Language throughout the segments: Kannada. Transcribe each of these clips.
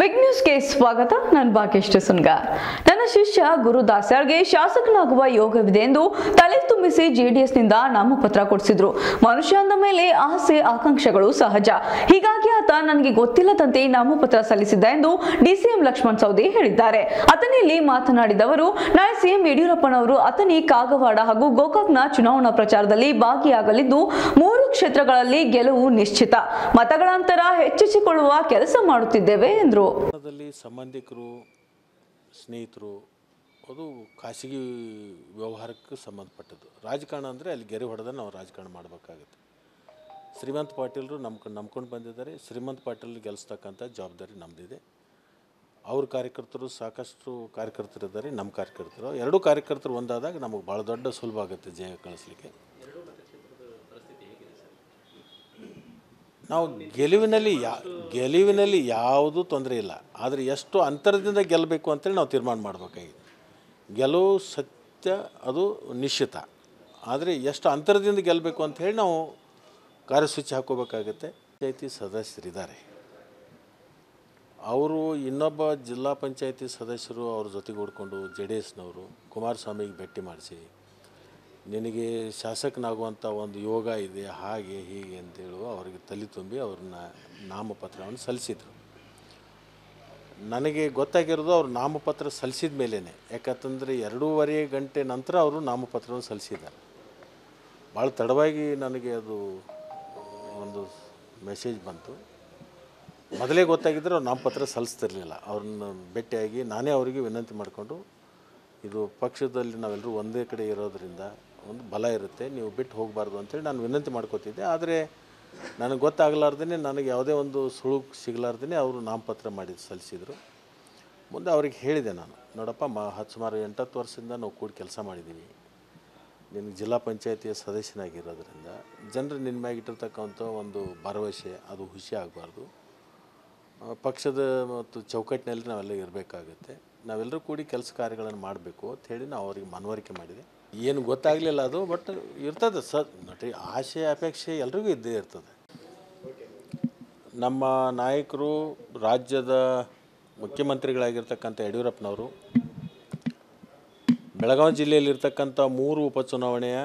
ಬಿಗ್ ನ್ಯೂಸ್ಗೆ ಸ್ವಾಗತ ನಾನು ಭಾಗ್ಯಶ್ರೀ ಸುನ್ಗಾರ್ ನನ್ನ ಶಿಷ್ಯ ಗುರು ದಾಸ್ಯಾಳ್ಗೆ ಶಾಸಕನಾಗುವ ಯೋಗವಿದೆ ಎಂದು ತಲೆ ತುಂಬಿಸಿ ಜೆಡಿಎಸ್ನಿಂದ ನಾಮಪತ್ರ ಕೊಡಿಸಿದ್ರು ಮನುಷ್ಯ ಅಂದ ಮೇಲೆ ಆಸೆ ಆಕಾಂಕ್ಷೆಗಳು ಸಹಜ ಹೀಗಾಗಿ ಆತ ನನಗೆ ಗೊತ್ತಿಲ್ಲದಂತೆ ನಾಮಪತ್ರ ಸಲ್ಲಿಸಿದ್ದ ಎಂದು ಡಿಸಿಎಂ ಲಕ್ಷ್ಮಣ್ ಸೌದಿ ಹೇಳಿದ್ದಾರೆ ಅತನಿಯಲ್ಲಿ ಮಾತನಾಡಿದವರು ನಾಳೆ ಸಿಎಂ ಯಡಿಯೂರಪ್ಪನವರು ಅತನಿ ಕಾಗವಾಡ ಹಾಗೂ ಗೋಕಾಕ್ನ ಚುನಾವಣಾ ಪ್ರಚಾರದಲ್ಲಿ ಭಾಗಿಯಾಗಲಿದ್ದು ಮೂರು ಕ್ಷೇತ್ರಗಳಲ್ಲಿ ಗೆಲುವು ನಿಶ್ಚಿತ ಮತಗಳ ಅಂತರ ಹೆಚ್ಚಿಸಿಕೊಳ್ಳುವ ಕೆಲಸ ಮಾಡುತ್ತಿದ್ದೇವೆ ಎಂದರು ದಲ್ಲಿ ಸಂಬಂಧಿಕರು ಸ್ನೇಹಿತರು ಅದು ಖಾಸಗಿ ವ್ಯವಹಾರಕ್ಕೆ ಸಂಬಂಧಪಟ್ಟದ್ದು ರಾಜಕಾರಣ ಅಂದರೆ ಅಲ್ಲಿ ಗೆರೆ ಹೊಡೆದ ನಾವು ರಾಜಕಾರಣ ಮಾಡಬೇಕಾಗುತ್ತೆ ಶ್ರೀಮಂತ್ ಪಾಟೀಲರು ನಂಬ್ಕೊಂಡು ನಂಬ್ಕೊಂಡು ಬಂದಿದ್ದಾರೆ ಶ್ರೀಮಂತ್ ಪಾಟೀಲ್ ಗೆಲ್ಲಿಸ್ತಕ್ಕಂಥ ಜವಾಬ್ದಾರಿ ನಮ್ಮದಿದೆ ಅವ್ರ ಕಾರ್ಯಕರ್ತರು ಸಾಕಷ್ಟು ಕಾರ್ಯಕರ್ತರಿದ್ದಾರೆ ನಮ್ಮ ಕಾರ್ಯಕರ್ತರು ಎರಡೂ ಕಾರ್ಯಕರ್ತರು ಒಂದಾದಾಗ ನಮಗೆ ಭಾಳ ದೊಡ್ಡ ಸುಲಭ ಆಗುತ್ತೆ ಜಯ ಕಳಿಸ್ಲಿಕ್ಕೆ ನಾವು ಗೆಲುವಿನಲ್ಲಿ ಯಾ ಗೆಲುವಿನಲ್ಲಿ ಯಾವುದೂ ತೊಂದರೆ ಇಲ್ಲ ಆದರೆ ಎಷ್ಟು ಅಂತರದಿಂದ ಗೆಲ್ಲಬೇಕು ಅಂತೇಳಿ ನಾವು ತೀರ್ಮಾನ ಮಾಡಬೇಕಾಗಿದೆ ಗೆಲುವು ಸತ್ಯ ಅದು ನಿಶ್ಚಿತ ಆದರೆ ಎಷ್ಟು ಅಂತರದಿಂದ ಗೆಲ್ಲಬೇಕು ಅಂತ ಹೇಳಿ ನಾವು ಕಾರ್ಯಸೂಚಿ ಹಾಕೋಬೇಕಾಗತ್ತೆ ಪಂಚಾಯತಿ ಸದಸ್ಯರಿದ್ದಾರೆ ಅವರು ಇನ್ನೊಬ್ಬ ಜಿಲ್ಲಾ ಪಂಚಾಯತಿ ಸದಸ್ಯರು ಅವ್ರ ಜೊತೆಗೂಡ್ಕೊಂಡು ಜೆ ಡಿ ಎಸ್ನವರು ಕುಮಾರಸ್ವಾಮಿಗೆ ಭೇಟಿ ಮಾಡಿಸಿ ನಿನಗೆ ಶಾಸಕನಾಗುವಂಥ ಒಂದು ಯೋಗ ಇದೆ ಹಾಗೆ ಹೀಗೆ ಅಂತೇಳು ಅವರಿಗೆ ತಲೆ ತುಂಬಿ ಅವ್ರನ್ನ ನಾಮಪತ್ರವನ್ನು ಸಲ್ಲಿಸಿದರು ನನಗೆ ಗೊತ್ತಾಗಿರೋದು ಅವ್ರು ನಾಮಪತ್ರ ಸಲ್ಲಿಸಿದ ಮೇಲೇ ಯಾಕಂತಂದರೆ ಎರಡೂವರೆ ಗಂಟೆ ನಂತರ ಅವರು ನಾಮಪತ್ರವನ್ನು ಸಲ್ಲಿಸಿದ್ದಾರೆ ಭಾಳ ತಡವಾಗಿ ನನಗೆ ಅದು ಒಂದು ಮೆಸೇಜ್ ಬಂತು ಮೊದಲೇ ಗೊತ್ತಾಗಿದ್ದರೆ ಅವ್ರು ನಾಮಪತ್ರ ಸಲ್ಲಿಸ್ತಿರ್ಲಿಲ್ಲ ಅವ್ರನ್ನ ಭೇಟಿಯಾಗಿ ನಾನೇ ಅವರಿಗೆ ವಿನಂತಿ ಮಾಡಿಕೊಂಡು ಇದು ಪಕ್ಷದಲ್ಲಿ ನಾವೆಲ್ಲರೂ ಒಂದೇ ಕಡೆ ಇರೋದರಿಂದ ಒಂದು ಬಲ ಇರುತ್ತೆ ನೀವು ಬಿಟ್ಟು ಹೋಗಬಾರ್ದು ಅಂತೇಳಿ ನಾನು ವಿನಂತಿ ಮಾಡ್ಕೋತಿದ್ದೆ ಆದರೆ ನನಗೆ ಗೊತ್ತಾಗಲಾರ್ದೇ ನನಗೆ ಯಾವುದೇ ಒಂದು ಸುಳು ಸಿಗಲಾರ್ದೇ ಅವರು ನಾಮಪತ್ರ ಮಾಡಿ ಸಲ್ಲಿಸಿದರು ಮುಂದೆ ಅವ್ರಿಗೆ ಹೇಳಿದೆ ನಾನು ನೋಡಪ್ಪ ಮ ಹತ್ತು ಸುಮಾರು ಎಂಟತ್ತು ವರ್ಷದಿಂದ ನಾವು ಕೂಡಿ ಕೆಲಸ ಮಾಡಿದ್ದೀವಿ ನಿನಗೆ ಜಿಲ್ಲಾ ಪಂಚಾಯತಿಯ ಸದಸ್ಯನಾಗಿರೋದ್ರಿಂದ ಜನರು ನಿನ್ನ ಮ್ಯಾಗ ಇಟ್ಟಿರ್ತಕ್ಕಂಥ ಒಂದು ಭರವಸೆ ಅದು ಹುಸಿ ಆಗಬಾರ್ದು ಆ, ಪಕ್ಷದ ಮತ್ತು ಚೌಕಟ್ಟಿನಲ್ಲಿ ನಾವೆಲ್ಲ ಇರಬೇಕಾಗುತ್ತೆ ನಾವೆಲ್ಲರೂ ಕೂಡಿ ಕೆಲಸ ಕಾರ್ಯಗಳನ್ನು ಮಾಡಬೇಕು ಅಂತ ಹೇಳಿ ನಾವು ಅವ್ರಿಗೆ ಮನವರಿಕೆ ಮಾಡಿದೆ ಏನು ಗೊತ್ತಾಗಲಿಲ್ಲ ಅದು ಬಟ್ ಇರ್ತದೆ ಸ ನಟಿ ಆಸೆ ಅಪೇಕ್ಷೆ ಎಲ್ರಿಗೂ ಇದ್ದೇ ಇರ್ತದೆ ನಮ್ಮ ನಾಯಕರು ರಾಜ್ಯದ ಮುಖ್ಯಮಂತ್ರಿಗಳಾಗಿರ್ತಕ್ಕಂಥ ಯಡಿಯೂರಪ್ಪನವರು ಬೆಳಗಾವಿ ಜಿಲ್ಲೆಯಲ್ಲಿರ್ತಕ್ಕಂಥ ಮೂರು ಉಪಚುನಾವಣೆಯ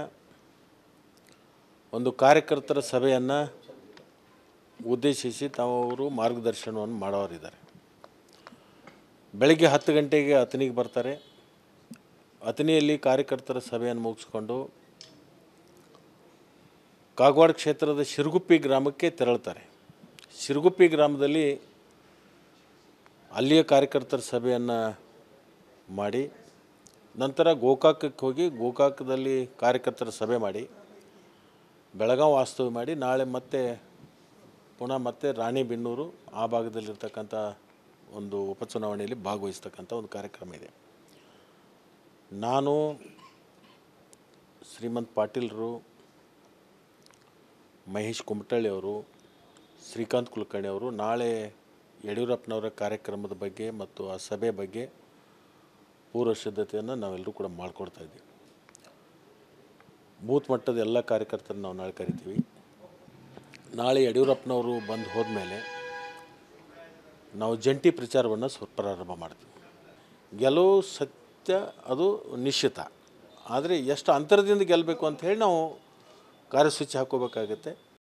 ಒಂದು ಕಾರ್ಯಕರ್ತರ ಸಭೆಯನ್ನು ಉದ್ದೇಶಿಸಿ ತಾವರು ಮಾರ್ಗದರ್ಶನವನ್ನು ಮಾಡೋರಿದ್ದಾರೆ ಬೆಳಗ್ಗೆ ಹತ್ತು ಗಂಟೆಗೆ ಅತನಿಗೆ ಬರ್ತಾರೆ ಅತನಿಯಲ್ಲಿ ಕಾರ್ಯಕರ್ತರ ಸಭೆಯನ್ನು ಮುಗಿಸ್ಕೊಂಡು ಕಾಗವಾಡ ಕ್ಷೇತ್ರದ ಶಿರಗುಪ್ಪಿ ಗ್ರಾಮಕ್ಕೆ ತೆರಳುತ್ತಾರೆ ಶಿರಗುಪ್ಪಿ ಗ್ರಾಮದಲ್ಲಿ ಅಲ್ಲಿಯ ಕಾರ್ಯಕರ್ತರ ಸಭೆಯನ್ನು ಮಾಡಿ ನಂತರ ಗೋಕಾಕಕ್ಕೆ ಹೋಗಿ ಗೋಕಾಕದಲ್ಲಿ ಕಾರ್ಯಕರ್ತರ ಸಭೆ ಮಾಡಿ ಬೆಳಗಾವಿ ವಾಸ್ತವ್ಯ ಮಾಡಿ ನಾಳೆ ಮತ್ತೆ ಪುನಃ ಮತ್ತೆ ರಾಣಿಬೆನ್ನೂರು ಆ ಭಾಗದಲ್ಲಿರ್ತಕ್ಕಂಥ ಒಂದು ಉಪಚುನಾವಣೆಯಲ್ಲಿ ಭಾಗವಹಿಸ್ತಕ್ಕಂಥ ಒಂದು ಕಾರ್ಯಕ್ರಮ ಇದೆ ನಾನು ಶ್ರೀಮಂತ್ ಪಾಟೀಲ್ರು ಮಹೇಶ್ ಕುಮಟಳ್ಳಿ ಅವರು ಶ್ರೀಕಾಂತ್ ಕುಲಕರ್ಣಿ ಅವರು ನಾಳೆ ಯಡಿಯೂರಪ್ಪನವರ ಕಾರ್ಯಕ್ರಮದ ಬಗ್ಗೆ ಮತ್ತು ಆ ಸಭೆ ಬಗ್ಗೆ ಪೂರ್ವ ಸಿದ್ಧತೆಯನ್ನು ನಾವೆಲ್ಲರೂ ಕೂಡ ಮಾಡಿಕೊಡ್ತಾ ಇದ್ದೀವಿ ಬೂತ್ ಮಟ್ಟದ ಎಲ್ಲ ಕಾರ್ಯಕರ್ತರನ್ನ ನಾವು ನಾಳೆ ಕರಿತೀವಿ ನಾಳೆ ಯಡಿಯೂರಪ್ಪನವರು ಬಂದು ಹೋದ್ಮೇಲೆ ನಾವು ಜಂಟಿ ಪ್ರಚಾರವನ್ನು ಸ್ವ ಪ್ರಾರಂಭ ಮಾಡ್ತೀವಿ ಗೆಲುವು ಸತ್ಯ ಅದು ನಿಶ್ಚಿತ ಆದರೆ ಎಷ್ಟು ಅಂತರದಿಂದ ಗೆಲ್ಲಬೇಕು ಅಂತ ಹೇಳಿ ನಾವು ಕಾರ್ಯಸೂಚಿ ಹಾಕೋಬೇಕಾಗತ್ತೆ